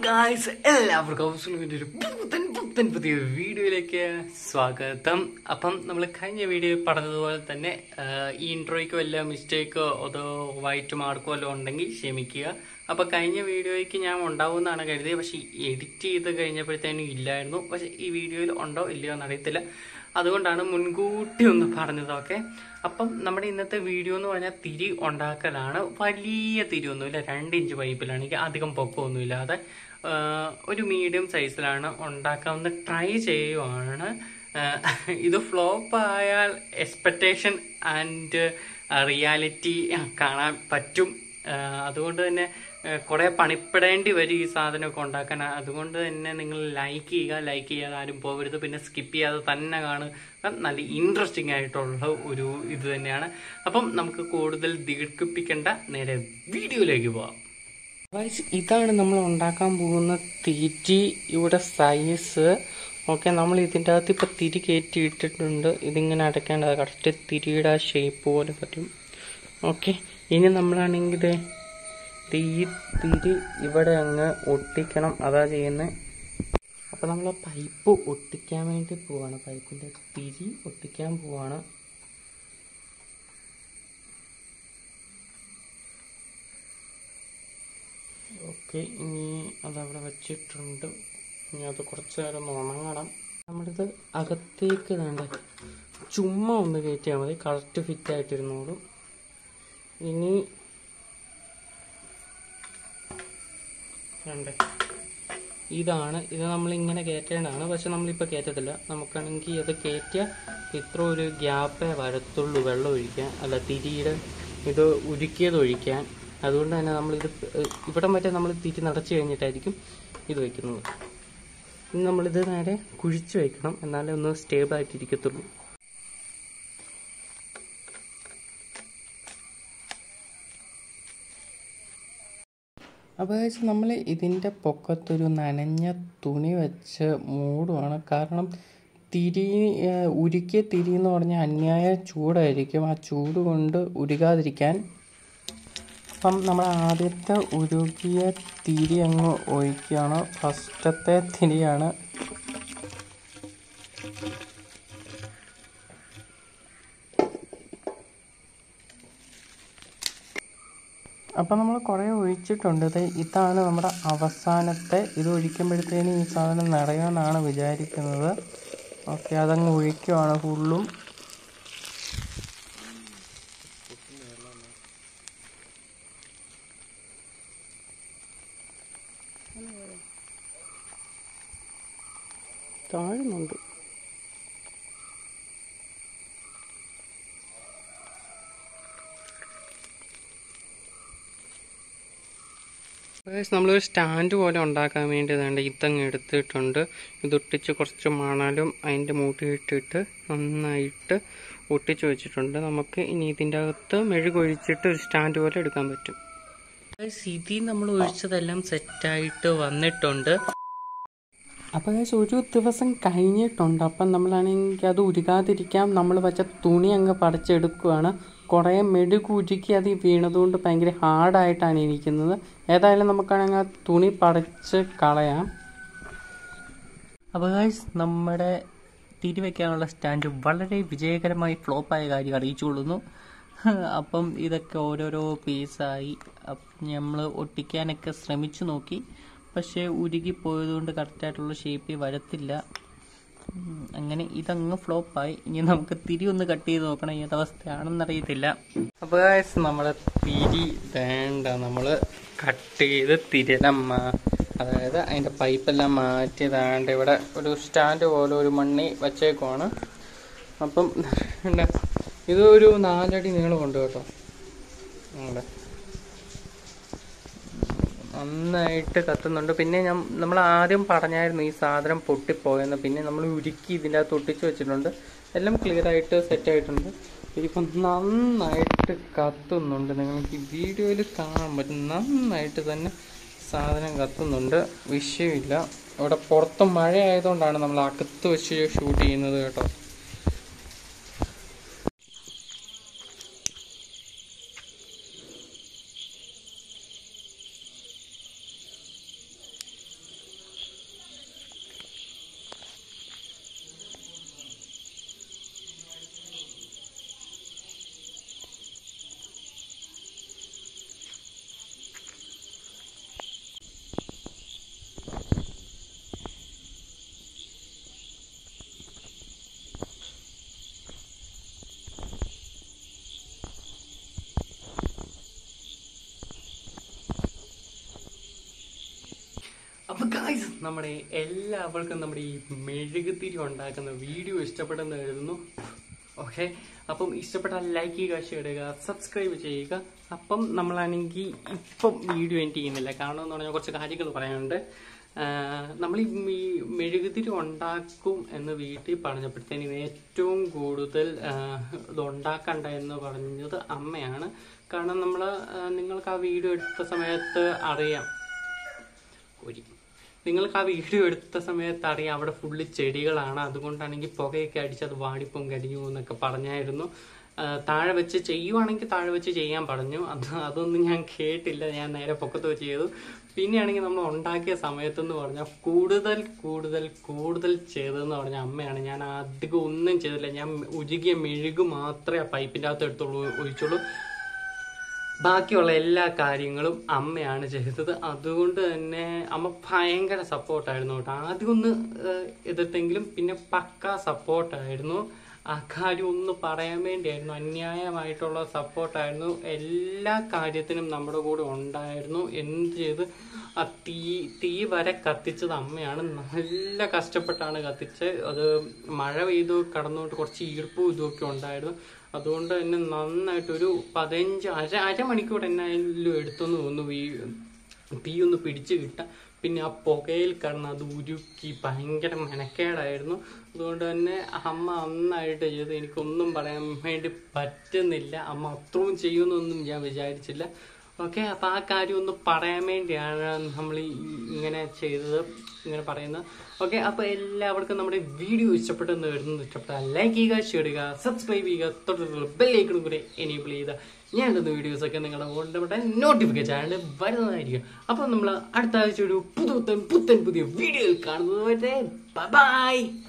Guys എല്ലാവർക്കും സുലുവിൻ്റെ ഒരു പുത്തൻ പുത്തൻ പുതിയ വീഡിയോയിലേക്ക് സ്വാഗതം അപ്പം നമ്മൾ കഴിഞ്ഞ വീഡിയോ പറഞ്ഞതുപോലെ തന്നെ ആ, ഈ ഇൻട്രോയ്ക്ക് വല്ല മിസ്റ്റേക്കോ അതോ വൈറ്റ് മാർക്കോ വല്ലതും ഉണ്ടെങ്കിൽ ക്ഷമിക്കുക അപ്പം കഴിഞ്ഞ വീഡിയോയ്ക്ക് ഞാൻ ഉണ്ടാവുമെന്നാണ് കരുതിയത് പക്ഷേ എഡിറ്റ് ചെയ്ത് കഴിഞ്ഞപ്പോഴത്തേനും ഇല്ലായിരുന്നു പക്ഷേ ഈ വീഡിയോയിൽ ഉണ്ടോ ഇല്ലയോ എന്നറിയത്തില്ല അതുകൊണ്ടാണ് മുൻകൂട്ടി ഒന്ന് പറഞ്ഞതൊക്കെ അപ്പം നമ്മുടെ ഇന്നത്തെ വീഡിയോ എന്ന് പറഞ്ഞാൽ തിരി ഉണ്ടാക്കലാണ് വലിയ തിരിയൊന്നുമില്ല രണ്ട് ഇഞ്ച് പൈപ്പിലാണെങ്കിൽ അധികം പൊക്കമൊന്നുമില്ലാതെ ആ, ഒരു മീഡിയം സൈസിലാണ് ഉണ്ടാക്കാവുന്ന ട്രൈ ചെയ്യുവാണ് ആ, ഇത് ഫ്ലോപ്പ് ആയാൽ എക്സ്പെക്റ്റേഷൻ ആൻഡ് റിയാലിറ്റി കാണാൻ പറ്റും ആ, അതുകൊണ്ട് തന്നെ കുറെ പണിപ്പെടേണ്ടി വരും ഈ സാധനമൊക്കെ ഉണ്ടാക്കാൻ അതുകൊണ്ട് തന്നെ നിങ്ങൾ ലൈക്ക് ചെയ്യുക ലൈക്ക് ചെയ്യാതെ ആരും പോകരുത് പിന്നെ സ്കിപ്പ് ചെയ്യാതെ തന്നെ കാണുക നല്ല ഇൻട്രസ്റ്റിംഗ് ആയിട്ടുള്ള ഒരു ഇത് തന്നെയാണ് അപ്പം നമുക്ക് കൂടുതൽ ദീർഘിപ്പിക്കേണ്ട നേരെ വീഡിയോയിലേക്ക് പോവാം Guys, ഇതാണ് നമ്മൾ ഉണ്ടാക്കാൻ പോകുന്ന തിരി ഇവിടെ സൈസ് ഓക്കെ നമ്മൾ ഇതിൻ്റെ അകത്ത് ഇപ്പം തിരി കയറ്റി ഇട്ടിട്ടുണ്ട് ഇതിങ്ങനെ അടയ്ക്കേണ്ടത് കറക്റ്റ് തിരിയുടെ ഷേപ്പ് പോലെ പറ്റും ഓക്കെ ഇനി നമ്മളാണെങ്കിൽ ഇത് ഇത് ഈ തിരി ഇവിടെ അങ്ങ് ഒട്ടിക്കണം അതാ ചെയ്യുന്നത് അപ്പോൾ നമ്മൾ പൈപ്പ് ഒട്ടിക്കാൻ വേണ്ടി പോവാണ് പൈപ്പിൻ്റെ തിരി ഒട്ടിക്കാൻ പോവാണ് ഓക്കെ ഇനി അതവിടെ വെച്ചിട്ടുണ്ട് ഇനി അത് കുറച്ച് നേരം ഒന്ന് ഉണങ്ങണം നമ്മളിത് അകത്തേക്ക് വേണ്ട ചുമ്മാ ഒന്ന് കയറ്റിയാൽ മതി കറക്റ്റ് ഫിറ്റ് ആയിട്ടിരുന്നോളും ഇനി വേണ്ടേ ഇതാണ് ഇത് നമ്മൾ ഇങ്ങനെ കയറ്റേണ്ടതാണ് പക്ഷെ നമ്മളിപ്പോൾ കയറ്റത്തില്ല നമുക്കാണെങ്കിൽ അത് കയറ്റിയ ഇത്ര ഒരു ഗ്യാപ്പേ വരത്തുള്ളൂ വെള്ളം ഒഴിക്കാൻ അല്ല തിരിയുടെ ഇത് ഉരുക്കിയത് ഒഴിക്കാൻ അതുകൊണ്ട് തന്നെ നമ്മളിത് ഇവിടം വരെ നമ്മൾ തിരി നടച്ചു കഴിഞ്ഞിട്ടായിരിക്കും ഇത് വയ്ക്കുന്നത് ഇനി നമ്മളിത് നേരെ കുഴിച്ച് വയ്ക്കണം എന്നാലേ ഒന്ന് സ്റ്റേബിൾ ആയിട്ടിരിക്കത്തുള്ളൂ അപ്പോൾ നമ്മൾ ഇതിൻ്റെ പൊക്കത്തൊരു നനഞ്ഞ തുണി വെച്ച് മൂടുവാണ് കാരണം തിരി ഏഹ്, ഉരുക്കിയ തിരി എന്ന് പറഞ്ഞാൽ അന്യായ ചൂടായിരിക്കും ആ ചൂട് കൊണ്ട് ഉരുകാതിരിക്കാൻ അപ്പം നമ്മൾ ആദ്യത്തെ ഉരുകിയ തിരി അങ്ങ് ഒഴിക്കുകയാണ് ഫസ്റ്റത്തെ തിരിയാണ് അപ്പം നമ്മൾ കുറേ ഒഴിച്ചിട്ടുണ്ട് ഇത് ഇതാണ് നമ്മുടെ അവസാനത്തെ ഇത് ഒഴിക്കുമ്പോഴത്തേനും ഈ സാധനം നിറയുമെന്നാണ് വിചാരിക്കുന്നത് ഓക്കെ അതങ്ങ് ഒഴിക്കുവാണ് ഫുള്ളും താഴുന്നുണ്ട് നമ്മളൊരു സ്റ്റാൻഡ് പോലെ ഉണ്ടാക്കാൻ വേണ്ടി വേണ്ട ഇതങ്ങ് എടുത്തിട്ടുണ്ട് ഇതൊട്ടിച്ച് കുറച്ച് മണലും അതിൻ്റെ മൂട്ടിയിട്ടിട്ട് നന്നായിട്ട് ഒട്ടിച്ച് വെച്ചിട്ടുണ്ട് നമുക്ക് ഇനി ഇതിൻ്റെ അകത്ത് മെഴുകൊഴിച്ചിട്ട് ഒരു സ്റ്റാൻഡ് പോലെ എടുക്കാൻ പറ്റും ഇതിൽ നമ്മൾ ഒഴിച്ചതെല്ലാം സെറ്റായിട്ട് വന്നിട്ടുണ്ട് അപ്പോൾ ഗൈസ് ഒരു ദിവസം കഴിഞ്ഞിട്ടുണ്ട് അപ്പം നമ്മളാണെങ്കിൽ അത് ഉരുകാതിരിക്കാൻ നമ്മൾ വെച്ച തുണി അങ്ങ് പടച്ചെടുക്കുകയാണ് കുറേ മെഴുക് ഉരുക്കി അത് വീണതുകൊണ്ട് ഭയങ്കര ഹാർഡായിട്ടാണ് ഇരിക്കുന്നത് ഏതായാലും നമുക്കാണെങ്കിൽ ആ തുണി പടച്ച് കളയാം അപ്പോൾ ഗൈസ് നമ്മുടെ തിരിവെക്കാനുള്ള സ്റ്റാൻഡ് വളരെ വിജയകരമായി ഫ്ലോപ്പായ കാര്യം അറിയിച്ചുകൊള്ളുന്നു അപ്പം ഇതൊക്കെ ഓരോരോ പീസായി അപ്പം നമ്മൾ ഒട്ടിക്കാനൊക്കെ ശ്രമിച്ചു നോക്കി പക്ഷേ ഉരുകി പോയതുകൊണ്ട് കറക്റ്റായിട്ടുള്ള ഷേപ്പിൽ വരത്തില്ല ഉം, അങ്ങനെ ഇതങ്ങ് ഫ്ലോപ്പായി ഇനി നമുക്ക് തിരി ഒന്ന് കട്ട് ചെയ്ത് നോക്കണം ഏതവസ്ഥയാണെന്നറിയത്തില്ല അപ്പോൾ ഗായ്സ് നമ്മളെ തിരി വേണ്ട നമ്മൾ കട്ട് ചെയ്ത് തിരിയെല്ലാം മാ അതായത് അതിൻ്റെ പൈപ്പെല്ലാം മാറ്റിയതാണ്ട് ഇവിടെ ഒരു സ്റ്റാൻഡ് പോലെ ഒരു മണ്ണി വച്ചേക്കുവാണ് അപ്പം ഉണ്ട്. ഇത് ഒരു നാലടി നീളമുണ്ട് കേട്ടോ അവിടെ നന്നായിട്ട് കത്തുന്നുണ്ട് പിന്നെ ഞാൻ നമ്മൾ ആദ്യം പറഞ്ഞായിരുന്നു ഈ സാധനം പൊട്ടിപ്പോയെന്ന് പിന്നെ നമ്മൾ ഉരുക്കി ഇതിൻ്റെ അകത്ത് ഒട്ടിച്ച് വെച്ചിട്ടുണ്ട് എല്ലാം ക്ലിയർ ആയിട്ട് സെറ്റ് ആയിട്ടുണ്ട് ഇതിപ്പം നന്നായിട്ട് കത്തുന്നുണ്ട് നിങ്ങൾക്ക് ഈ വീഡിയോയിൽ കാണാൻ പറ്റും നന്നായിട്ട് തന്നെ സാധനം കത്തുന്നുണ്ട് വിഷയമില്ല ഇവിടെ പുറത്ത് മഴ ആയതുകൊണ്ടാണ് നമ്മൾ അകത്ത് വെച്ച് ഷൂട്ട് ചെയ്യുന്നത് കേട്ടോ അപ്പൊ ഗായ്സ് നമ്മുടെ എല്ലാവർക്കും നമ്മുടെ ഈ മെഴുകുതിരി ഉണ്ടാക്കുന്ന വീഡിയോ ഇഷ്ടപ്പെടുന്ന കരുതുന്നു ഓക്കെ അപ്പം ഇഷ്ടപ്പെട്ടാൽ ലൈക്ക് ചെയ്യുക ഷെയർ ചെയ്യുക സബ്സ്ക്രൈബ് ചെയ്യുക അപ്പം നമ്മളാണെങ്കിൽ ഇപ്പം വീഡിയോ എൻഡ് ചെയ്യുന്നില്ല കാരണം എന്ന് പറഞ്ഞാൽ കുറച്ച് കാര്യങ്ങൾ പറയാനുണ്ട് നമ്മൾ ഈ മീ- മെഴുകുതിരി ഉണ്ടാക്കും എന്ന് വീട്ടിൽ പറഞ്ഞപ്പോഴത്തേനും ഏറ്റവും കൂടുതൽ ആ, ഇത് ഉണ്ടാക്കണ്ട എന്ന് പറഞ്ഞത് അമ്മയാണ് കാരണം നമ്മൾ നിങ്ങൾക്ക് ആ വീഡിയോ എടുത്ത സമയത്ത് അറിയാം ഒരു നിങ്ങൾക്ക് ആ വീഡിയോ എടുത്ത സമയത്ത് അറിയാം അവിടെ ഫുള്ള് ചെടികളാണ് അതുകൊണ്ടാണെങ്കിൽ പുകയൊക്കെ അടിച്ച് അത് വാടിപ്പം കരിഞ്ഞു എന്നൊക്കെ പറഞ്ഞായിരുന്നു ആ, താഴെ വെച്ച് ചെയ്യുവാണെങ്കിൽ താഴെ വെച്ച് ചെയ്യാൻ പറഞ്ഞു അത് അതൊന്നും ഞാൻ കേട്ടില്ല ഞാൻ നേരെ പൊക്കത്ത് വെച്ച് ചെയ്തു പിന്നെയാണെങ്കിൽ നമ്മൾ ഉണ്ടാക്കിയ സമയത്തെന്ന് പറഞ്ഞാൽ കൂടുതൽ കൂടുതൽ കൂടുതൽ ചെയ്തതെന്ന് പറഞ്ഞാൽ അമ്മയാണ് ഞാൻ അധികം ഒന്നും ചെയ്തില്ല ഞാൻ ഉരുകിയ മെഴുകു മാത്രമേ ആ പൈപ്പിൻ്റെ അകത്ത് എടുത്തുള്ളൂ ഒഴിച്ചുള്ളൂ ബാക്കിയുള്ള എല്ലാ കാര്യങ്ങളും അമ്മയാണ് ചെയ്തത് അതുകൊണ്ട് തന്നെ അമ്മ ഭയങ്കര സപ്പോർട്ടായിരുന്നു കേട്ടോ ആദ്യം ഒന്ന് ഏഹ്, എതിർത്തെങ്കിലും പിന്നെ പക്ക സപ്പോർട്ടായിരുന്നു ആ കാര്യം ഒന്ന് പറയാൻ വേണ്ടിയായിരുന്നു അന്യായമായിട്ടുള്ള സപ്പോർട്ടായിരുന്നു എല്ലാ കാര്യത്തിനും നമ്മുടെ കൂടെ ഉണ്ടായിരുന്നു എന്ത് ചെയ്ത് ആ തീ തീ വരെ കത്തിച്ചത് അമ്മയാണ് നല്ല കഷ്ടപ്പെട്ടാണ് കത്തിച്ചത് അത് മഴ പെയ്തു കടന്നുകൊണ്ട് കുറച്ച് ഈർപ്പും ഇതുമൊക്കെ ഉണ്ടായിരുന്നു അതുകൊണ്ട് തന്നെ നന്നായിട്ടൊരു പതിനഞ്ച് അര അരമണിക്കൂർ എന്നായാലും എടുത്തെന്ന് തോന്നുന്നു ഈ തീ ഒന്ന് പിടിച്ച് കിട്ടാൻ പിന്നെ ആ പുകയിൽ കിടന്ന് അത് ഉരുക്കി ഭയങ്കര മെനക്കേടായിരുന്നു അതുകൊണ്ട് തന്നെ അമ്മ നന്നായിട്ട് ചെയ്ത് എനിക്കൊന്നും പറയാൻ വേണ്ടി പറ്റുന്നില്ല അമ്മ അത്രയും ചെയ്യുമെന്നൊന്നും ഞാൻ വിചാരിച്ചില്ല ഓക്കെ അപ്പം ആ കാര്യം ഒന്ന് പറയാൻ വേണ്ടിയാണ് നമ്മൾ ഈ ഇങ്ങനെ ചെയ്തത് ഇങ്ങനെ പറയുന്നത് ഓക്കെ അപ്പോൾ എല്ലാവർക്കും നമ്മുടെ വീഡിയോ ഇഷ്ടപ്പെട്ടെന്ന് വരുന്നത് ഇഷ്ടപ്പെട്ടാൽ ലൈക്ക് ചെയ്യുക ഷെയർ ചെയ്യുക സബ്സ്ക്രൈബ് ചെയ്യുക തൊട്ടുള്ള ബെല്ലൈക്കണും കൂടെ എനേബിൾ ചെയ്ത ഞാൻ ഇടുന്ന വീഡിയോസൊക്കെ നിങ്ങളുടെ കൊണ്ടുപെട്ടാൽ നോട്ടിഫിക്കേഷൻ ചാനൽ വരുന്നതായിരിക്കും അപ്പോൾ നമ്മൾ അടുത്ത ആഴ്ച ഒരു പുതുത്തൻ പുത്തൻ പുതിയ വീഡിയോയിൽ കാണുന്നത് വരെ ബൈ